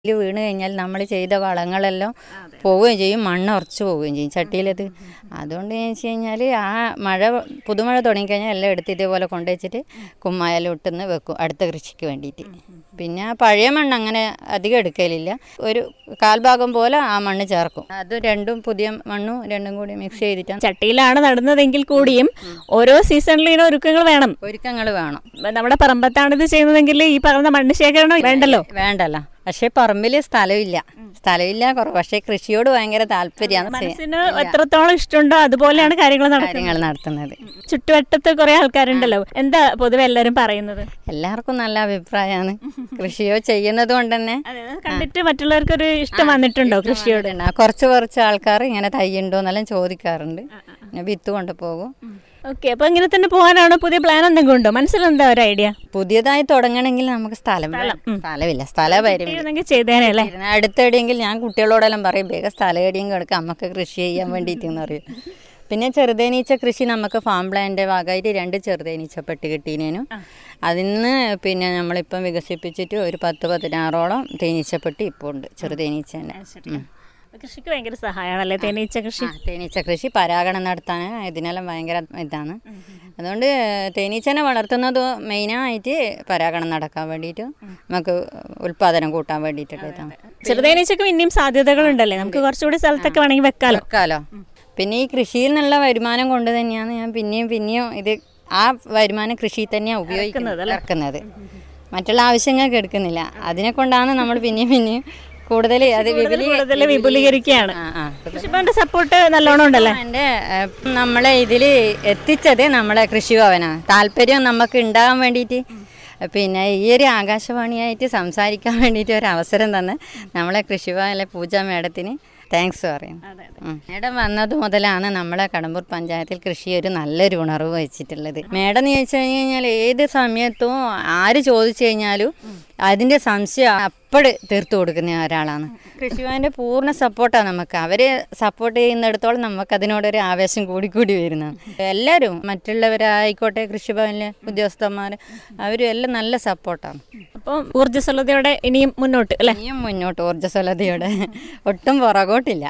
ഇതിൽ വീണ് കഴിഞ്ഞാൽ നമ്മൾ ചെയ്ത വളങ്ങളെല്ലാം പോവുകയും ചെയ്യും മണ്ണ് ഉറച്ചു പോവുകയും ചെയ്യും ചട്ടിയിലത് അതുകൊണ്ട് എന്ന് വെച്ച് കഴിഞ്ഞാൽ ആ മഴ പുതുമഴ തുടങ്ങിക്കഴിഞ്ഞാൽ എല്ലാം എടുത്ത് ഇതേപോലെ കൊണ്ടുവച്ചിട്ട് കുമ്മായാലും ഇട്ടുന്ന് വെക്കും അടുത്ത കൃഷിക്ക് വേണ്ടിയിട്ട് പിന്നെ ആ പഴയ മണ്ണ് അങ്ങനെ അധികം എടുക്കലില്ല ഒരു കാൽഭാഗം പോലെ ആ മണ്ണ് ചേർക്കും അത് രണ്ടും പുതിയ മണ്ണും രണ്ടും കൂടി മിക്സ് ചെയ്തിട്ടാണ് ചട്ടിയിലാണ് നടുന്നതെങ്കിൽ കൂടിയും ഓരോ സീസണിലും ഇങ്ങനെ ഒരുക്കങ്ങൾ വേണം ഒരുക്കങ്ങൾ വേണം നമ്മുടെ പറമ്പത്താണ് ഇത് ചെയ്യുന്നതെങ്കിൽ ഈ പറഞ്ഞ മണ്ണ് ശേഖരണം വേണ്ടല്ലോ വേണ്ടല്ലോ പക്ഷേ പറമ്പിൽ സ്ഥലമില്ല സ്ഥലമില്ല കുറവ് പക്ഷേ കൃഷിയോട് ഭയങ്കര താല്പര്യമാണ് മനസ്സിന് എത്രത്തോളം ഇഷ്ടമുണ്ടോ അതുപോലെയാണ് കാര്യങ്ങൾ നടക്കുന്നത് കാര്യങ്ങൾ നടത്തുന്നത് ചുറ്റുവട്ടത്ത് കുറെ ആൾക്കാരുണ്ടല്ലോ എന്താ പൊതുവെ എല്ലാവരും പറയുന്നത് എല്ലാവർക്കും നല്ല അഭിപ്രായമാണ് കൃഷിയോ ചെയ്യുന്നത് കൊണ്ട് തന്നെ കണ്ടിട്ട് മറ്റുള്ളവർക്ക് ഒരു ഇഷ്ടം വന്നിട്ടുണ്ടോ കൃഷിയോട് ഉണ്ട്. കുറച്ച് കുറച്ച് ആൾക്കാർ ഇങ്ങനെ തയ്യുണ്ടോ എന്നെല്ലാം ചോദിക്കാറുണ്ട് പിന്നെ വിത്ത് കൊണ്ടുപോകും ഓക്കെ അപ്പൊ ഇങ്ങനെ തന്നെ പോകാനാണോ പുതിയ പ്ലാൻ എന്തെങ്കിലും ഉണ്ടോ മനസ്സിലെന്താ ഒരു ഐഡിയ പുതിയതായി തുടങ്ങണമെങ്കിൽ നമുക്ക് സ്ഥലം വേണം. സ്ഥലമില്ല സ്ഥലപരിമിതി ചെയ്യുന്നെങ്കിൽ ചെയ്തേനല്ലേ ഇരുന്ന് അടുത്തെവിടെയെങ്കിൽ ഞാൻ കുട്ടികളോടെല്ലാം പറയും വേഗം സ്ഥലം എവിടെയും കിടക്കുക നമുക്ക് കൃഷി ചെയ്യാൻ വേണ്ടിയിട്ട് എന്ന് പറയും പിന്നെ ചെറുതേനീച്ച കൃഷി നമുക്ക് ഫാം പ്ലാന്റെ ഭാഗമായിട്ട് രണ്ട് ചെറുതേനീച്ച പെട്ടി കിട്ടീനേനു അതിന്ന് പിന്നെ നമ്മളിപ്പം വികസിപ്പിച്ചിട്ട് ഒരു പത്ത് പതിനാറോളം തേനീച്ചപ്പെട്ടി ഇപ്പോൾ ഉണ്ട് ചെറുതേനീച്ച തന്നെ ഉം. കൃഷിക്ക് ഭയങ്കര സഹായമാണല്ലേ തേനീച്ച കൃഷി ആ, തേനീച്ച കൃഷി പരാഗണം നടത്താൻ ഇതിനെല്ലാം ഭയങ്കര ഇതാണ് അതുകൊണ്ട് തേനീച്ചനെ വളർത്തുന്നത് മെയിനായിട്ട് പരാഗണം നടക്കാൻ വേണ്ടിയിട്ട് നമുക്ക് ഉൽപാദനം കൂട്ടാൻ വേണ്ടിയിട്ടുള്ളതാണ് ചെറുതേനീച്ചക്ക് പിന്നെയും സാധ്യതകളുണ്ടല്ലേ നമുക്ക് കുറച്ചുകൂടി സ്ഥലത്തൊക്കെ വേണമെങ്കിൽ വെക്കാലോ വെക്കാലോ പിന്നെ ഈ കൃഷിയിൽ നിന്നുള്ള വരുമാനം കൊണ്ട് തന്നെയാണ് ഞാൻ പിന്നെയും പിന്നെയും ഇത് ആ വരുമാനം കൃഷിയിൽ തന്നെയാണ് ഉപയോഗിക്കുന്നത് ഇറക്കുന്നത് മറ്റുള്ള ആവശ്യങ്ങൾക്ക് എടുക്കുന്നില്ല അതിനെ കൊണ്ടാണ് നമ്മൾ പിന്നെയും പിന്നെയും കൂടുതൽ അത് വിപുലീ കൂടുതൽ വിപുലീകരിക്കുകയാണ് ആ ആ കൃഷിഭവന്റെ സപ്പോർട്ട് നല്ലോണം ഉണ്ടല്ലേ എൻ്റെ ഏഹ്, നമ്മളെ ഇതിൽ എത്തിച്ചത് നമ്മളെ കൃഷിഭവനാണ് താല്പര്യം നമുക്ക് ഉണ്ടാകാൻ വേണ്ടിയിട്ട് പിന്നെ ഈ ഒരു ആകാശവാണിയായിട്ട് സംസാരിക്കാൻ വേണ്ടിയിട്ട് ഒരു അവസരം തന്ന് നമ്മളെ കൃഷിഭവനിലെ പൂജ മേഡത്തിന് താങ്ക്സ് പറയും ഉം. മേഡം വന്നത് മുതലാണ് നമ്മളെ കടമ്പൂർ പഞ്ചായത്തിൽ കൃഷി ഒരു നല്ലൊരു ഉണർവ് വെച്ചിട്ടുള്ളത് മേഡം എന്ന് ചോദിച്ചു കഴിഞ്ഞാൽ ഏത് സമയത്തും ആര് ചോദിച്ചു കഴിഞ്ഞാലും അതിൻ്റെ സംശയം അപ്പോൾ തീർത്തു കൊടുക്കുന്ന ഒരാളാണ് കൃഷിഭവൻ്റെ പൂർണ്ണ സപ്പോർട്ടാണ് നമുക്ക് അവരെ സപ്പോർട്ട് ചെയ്യുന്നിടത്തോളം നമുക്ക് അതിനോടൊരു ആവേശം കൂടിക്കൂടി വരുന്നതാണ് എല്ലാവരും മറ്റുള്ളവരായിക്കോട്ടെ കൃഷിഭവനിലെ ഉദ്യോഗസ്ഥന്മാർ അവരും എല്ലാം നല്ല സപ്പോർട്ടാണ് അപ്പം ഊർജ്ജസ്വലതയോടെ ഇനിയും മുന്നോട്ട് അല്ലേ ഇനിയും മുന്നോട്ട് ഊർജ്ജസ്വലതയോടെ ഒട്ടും പുറകോട്ടില്ല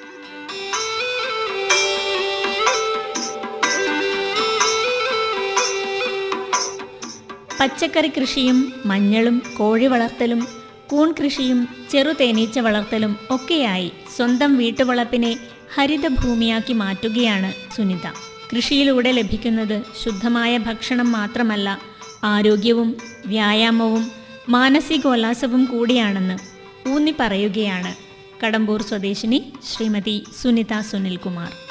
പച്ചക്കറി കൃഷിയും മഞ്ഞളും കോഴി വളർത്തലും കൂൺ കൃഷിയും ചെറു തേനീച്ച വളർത്തലും ഒക്കെയായി സ്വന്തം വീട്ടുവളപ്പിനെ ഹരിതഭൂമിയാക്കി മാറ്റുകയാണ് സുനിത കൃഷിയിലൂടെ ലഭിക്കുന്നത് ശുദ്ധമായ ഭക്ഷണം മാത്രമല്ല ആരോഗ്യവും വ്യായാമവും മാനസികോല്ലാസവും കൂടിയാണെന്ന് ഊന്നി പറയുകയാണ് കടമ്പൂർ സ്വദേശിനി ശ്രീമതി സുനിത സുനിൽകുമാർ